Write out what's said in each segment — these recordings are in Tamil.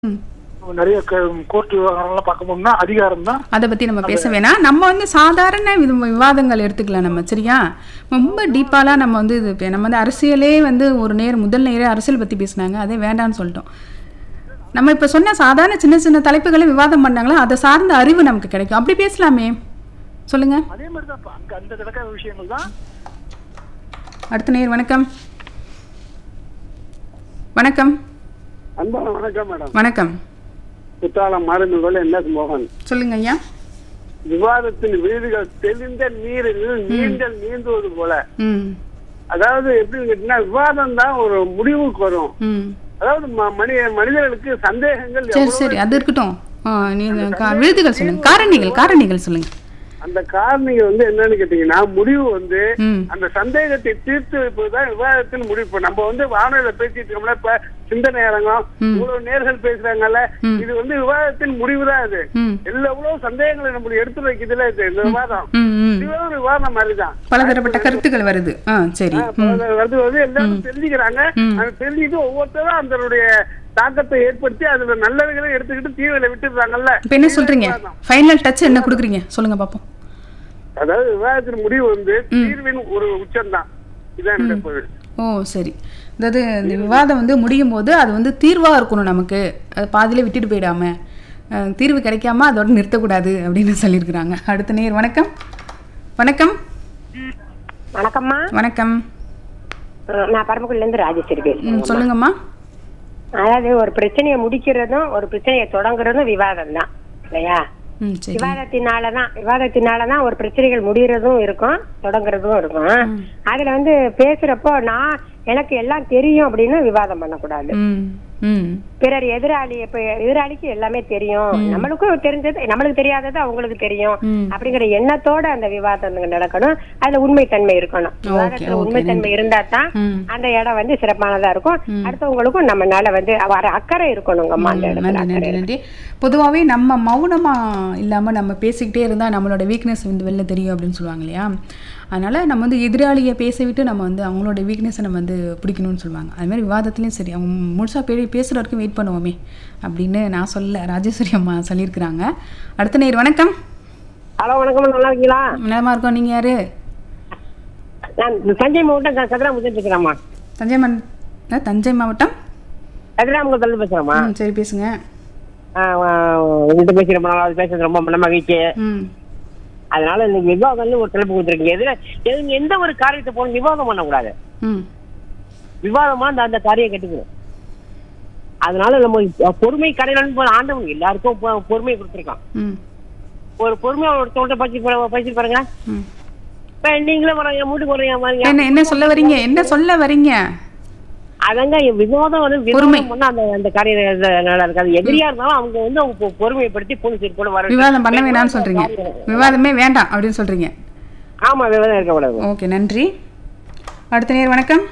ம். நிறைய கோர்ட் விவகாரம்லாம் பார்க்க போனோம்னா அதிகாரம் தான் அதை பற்றி நம்ம பேச வேணாம் நம்ம வந்து சாதாரண வித விவாதங்கள் எடுத்துக்கலாம் நம்ம சரியா ரொம்ப டீப்பாலாம் நம்ம வந்து இது இப்ப நம்ம வந்து அரசியலே வந்து ஒரு நேர் முதல் நேரே அரசியல் பற்றி பேசினாங்க அதே வேண்டாம்னு சொல்லிட்டோம் நம்ம இப்போ சொன்ன சாதாரண சின்ன சின்ன தலைப்புகளை விவாதம் பண்ணாங்களா அதை சார்ந்த அறிவு நமக்கு கிடைக்கும் அப்படி பேசலாமே சொல்லுங்க அதே மாதிரி தான் இப்ப அங்க அந்த கிடக்கிற விஷயங்கள் தான் அடுத்த நேர் வணக்கம் வணக்கம் அன்பான வணக்கம் மேடம் வணக்கம் குற்றாலம் மாறுமிகள் என் எஸ் மோகன் சொல்லுங்க ஐயா விவாதத்தின் விருதுகள் தெளிந்த நீரில் நீந்தல் நீந்துவது போல ம் அதாவது எப்படின்னு கேட்டீங்கன்னா விவாதம் தான் ஒரு முடிவுக்கு வரும் ம் அதாவது ம- மனித மனிதர்களுக்கு சந்தேகங்கள் சரி எவ்வளவு சரி அது இருக்கட்டும் ஆ, நீங்க கா- விழுதுகள் சொல்லுங்க காரணிகள் காரணிகள் சொல்லுங்க அந்த காரணிகள் வந்து என்னன்னு கேட்டீங்கன்னா முடிவு வந்து ம் அந்த சந்தேகத்தை தீர்த்து வைப்பதுதான் விவாதத்தின் முடிவு இப்ப நம்ம வந்து வானொலியில பேசிட்டு இருக்கோம்ல இப்ப சிந்தனை அரங்கம் ம். இவ்வளவு நேர்கள் பேசுறாங்கல்ல ம். இது வந்து விவாதத்தின் முடிவு தான் இது ம் எல்லா எவ்வளவு சந்தேகங்களை நம்மளுக்கு எடுத்து வைக்கிறதுல இது இந்த விவாதம் ம் ம் இதுவே ஒரு விவாதம் மாதிரிதான் பலதரப்பட்ட கருத்துக்கள் வருது ஆ சரி ம் அது வந்து எல்லாரும் தெரிஞ்சுக்கிறாங்க ம். அது தெரிஞ்சுக்கிட்டு ஒவ்வொருத்தரும் அதனுடைய தாக்கத்தை ஏற்படுத்தி அதுல நல்லவைகளை எடுத்துக்கிட்டு தீவிர விட்டுறாங்கல்ல இப்போ என்ன சொல்றீங்க ஃபைனல் டச் என்ன கொடுக்குறீங்க சொல்லுங்க பார்ப்போம் அதாவது விவாதத்தின் முடிவு வந்து தீர்வின் ஒரு உச்சம் தான் இதான் என்னுடைய பொருள் ஓ சரி அதாவது இந்த விவாதம் வந்து முடியும் போது அது வந்து தீர்வாக இருக்கணும் நமக்கு அது பாதியிலே விட்டுட்டு போயிடாம அஹ், தீர்வு கிடைக்காம அதோட நிறுத்தக்கூடாது அப்படின்னு சொல்லியிருக்கிறாங்க அடுத்த நேர் வணக்கம் வணக்கம் வணக்கம்மா வணக்கம் அஹ் நான் பரமக்குடில இருந்து ராஜேஸ்வரி ம், பேசுறேன் சொல்லுங்கம்மா அதாவது ஒரு பிரச்சனையை முடிக்கிறதும் ஒரு பிரச்சனையை தொடங்குறதும் விவாதம் தான் இல்லையா ம் சரி விவாதத்தினாலதான் விவாதத்தினாலதான் ஒரு பிரச்சனைகள் முடியறதும் இருக்கும் தொடங்குறதும் இருக்கும் அதுல வந்து பேசுறப்போ நான் எனக்கு எல்லாம் தெரியும் அப்படின்னு விவாதம் பண்ணக்கூடாது ம் ம் பிறர் எதிராளி இப்ப எதிராளிக்கு எல்லாமே தெரியும் நம்மளுக்கும் தெரிஞ்சது நம்மளுக்கு தெரியாதது அவங்களுக்கு தெரியும் ம். அப்படிங்கிற எண்ணத்தோட அந்த விவாதம் நடக்கணும் அதுல உண்மைத்தன்மை இருக்கணும் விவாதத்துல okay, உண்மைத்தன்மை இருந்தா தான் ம் அந்த இடம் வந்து சிறப்பானதா இருக்கும் அடுத்தவங்களுக்கும் நம்ம மேல வந்து வர அக்கறை இருக்கணுங்கம்மா அந்த இடத்துல நன்றி அக்கறை நன்றி நன்றி பொதுவாகவே நம்ம மௌனமாக இல்லாமல் நம்ம பேசிக்கிட்டே இருந்தால் நம்மளோட வீக்னஸ் வந்து வெளில தெரியும் அப்படின்னு சொல்லுவாங்க இல்லையா அதனால் நம்ம வந்து எதிராளியை பேச விட்டு நம்ம வந்து அவங்களோட வீக்னஸை நம்ம வந்து பிடிக்கணும்னு சொல்லுவாங்க அது மாதிரி விவாதத்துலேயும் சரி அவங்க முழுசாக பே பேசுகிற வரைக்கும் வெயிட் பண்ணுவோமே அப்படின்னு நான் சொல்ல ராஜேஸ்வரி அம்மா சொல்லியிருக்கிறாங்க அடுத்த நேர் வணக்கம் ஹலோ வணக்கம் நல்லா இருக்கீங்களா நலமா இருக்கோம் நீங்கள் யார் நான் தஞ்சை மாவட்டம் கதிராமுகத்தில் பேசுறேம்மா தஞ்சை மண் அஹ், தஞ்சை மாவட்டம் கதிராமுகத்தில் பேசுறேம்மா ம் சரி பேசுங்க உங்கள்கிட்ட பேசி ரொம்ப நாளாவது பேசுறது ரொம்ப மன மகிழ்ச்சி ம் அதனால இன்னைக்கு விவாதம்னு ஒரு தலைப்பு கொடுத்துருக்கீங்க எதுல எது- எந்த ஒரு காரியத்தை போன விவாதம் பண்ணக்கூடாது ம் விவாதமா அந்த அந்த காரியம் கட்டுக்கணும் அதனால நம்ம பொறுமை கடையிலன்னு போன ஆண்டவன் எல்லாருக்கும் பொ- பொறுமை கொடுத்துருக்கான் ம் ஒரு பொறுமையா ஒருத்தவங்க பேசி பேசி பாருங்க ம் இப்ப நீங்களும் வரீங்க வீட்டுக்கு வரீங்க வாங்க. என்ன என்ன சொல்ல வரீங்க என்ன சொல்ல வரீங்க அதங்க விவாதம் வந்து பொறுமை. விவாதம் பண்ணா அந்த அந்த காரியம் இது நல்லா இருக்காது எதிரியா இருந்தாலும் அவங்க வந்து அவங்க பொ- பொறுமைப்படுத்தி போலீஸ் கூட வர விவாதம் பண்ண வேணாம்னு சொல்றீங்க விவாதமே வேண்டாம் அப்படின்னு சொல்றீங்க ஆமா விவாதம் இருக்கக்கூடாது ஓகே நன்றி அடுத்த நேர் வணக்கம்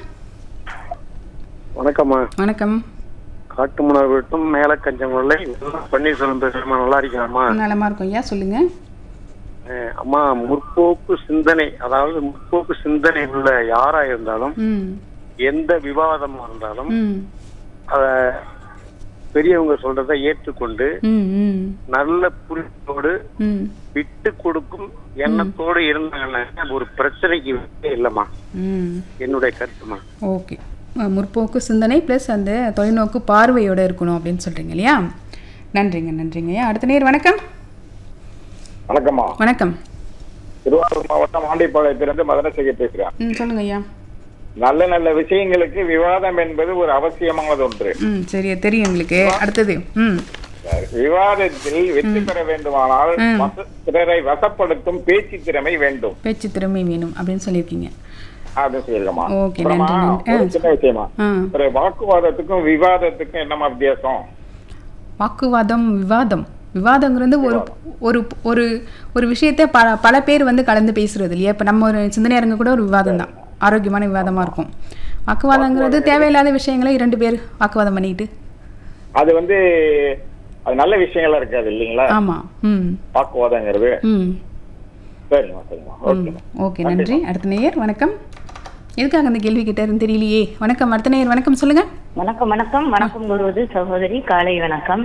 வணக்கம்மா வணக்கம் காட்டுமணர் வீட்டும் மேல கஞ்சங்குள்ள பன்னீர்செல்வம் பேசுறமா நல்லா இருக்கலாமா நலமா இருக்கும் ஐயா சொல்லுங்க அம்மா முற்போக்கு சிந்தனை அதாவது முற்போக்கு சிந்தனை உள்ள யாரா இருந்தாலும் ம் எந்த விவாதமா இருந்தாலும் ம் அத பெரியவங்க சொல்றதை ஏற்றுக்கொண்டு ம் ம் நல்ல புரிதலோடு ம் விட்டு கொடுக்கும் எண்ணத்தோடு இருந்தாங்கன்னா ஒரு பிரச்சனைக்கு வேலையே இல்லம்மா ம் என்னுடைய கருத்துமா ஓகே அஹ் முற்போக்கு சிந்தனை ப்ளஸ் அந்த தொலைநோக்கு பார்வையோட இருக்கணும் அப்படின்னு சொல்றீங்க இல்லையா நன்றிங்க நன்றிங்க ஐயா அடுத்த நேர் வணக்கம் வணக்கம்மா வணக்கம் திருவாரூர் மாவட்டம் ஆண்டிப்பாளையத்திலிருந்து மதனசேகர் பேசுறேன் ம் சொல்லுங்க ஐயா நல்ல நல்ல விஷயங்களுக்கு விவாதம் என்பது ஒரு அவசியமானது ஒன்று ம் சரி தெரியும் எங்களுக்கு அடுத்தது ம் விவாதத்தில் வெற்றி பெற வேண்டுமானால் வச- பிறரை வசப்படுத்தும் பேச்சு திறமை வேண்டும் பேச்சு திறமை வேணும் அப்படின்னு சொல்லியிருக்கீங்க அப்படின்னு சொல்லிருக்கமா ஓகே, நன்றி, நன்றி. ஒரு சின்ன விஷயமா ஆ ஒரு வாக்குவாதத்துக்கும் விவாதத்துக்கும் என்னமா வித்தியாசம் வாக்குவாதம் விவாதம் விவாதங்கிறது ஒரு ஒரு ஒரு ஒரு விஷயத்தை பல பல பேர் வந்து கலந்து பேசுறது இல்லையா இப்போ நம்ம ஒரு சிந்தனை அரங்கு கூட ஒரு விவாதம் தான் ஆரோக்கியமான விவாதமாக இருக்கும் வாக்குவாதங்கிறது தேவையில்லாத விஷயங்களை இரண்டு பேர் வாக்குவாதம் பண்ணிக்கிட்டு அது வந்து அது நல்ல விஷயங்களா இருக்காது இல்லைங்களா ஆமாம் ம் வாக்குவாதங்கிறது ம் சரிம்மா சரிம்மா ம் ஓகேம்மா ஓகே நன்றி அடுத்த நேயர் வணக்கம் எதுக்காக அந்த கேள்வி கேட்டாருன்னு தெரியலையே வணக்கம் அடுத்த நேயர் வணக்கம் சொல்லுங்க வணக்கம் வணக்கம் வணக்கம் கூறுவது சகோதரி காலை வணக்கம்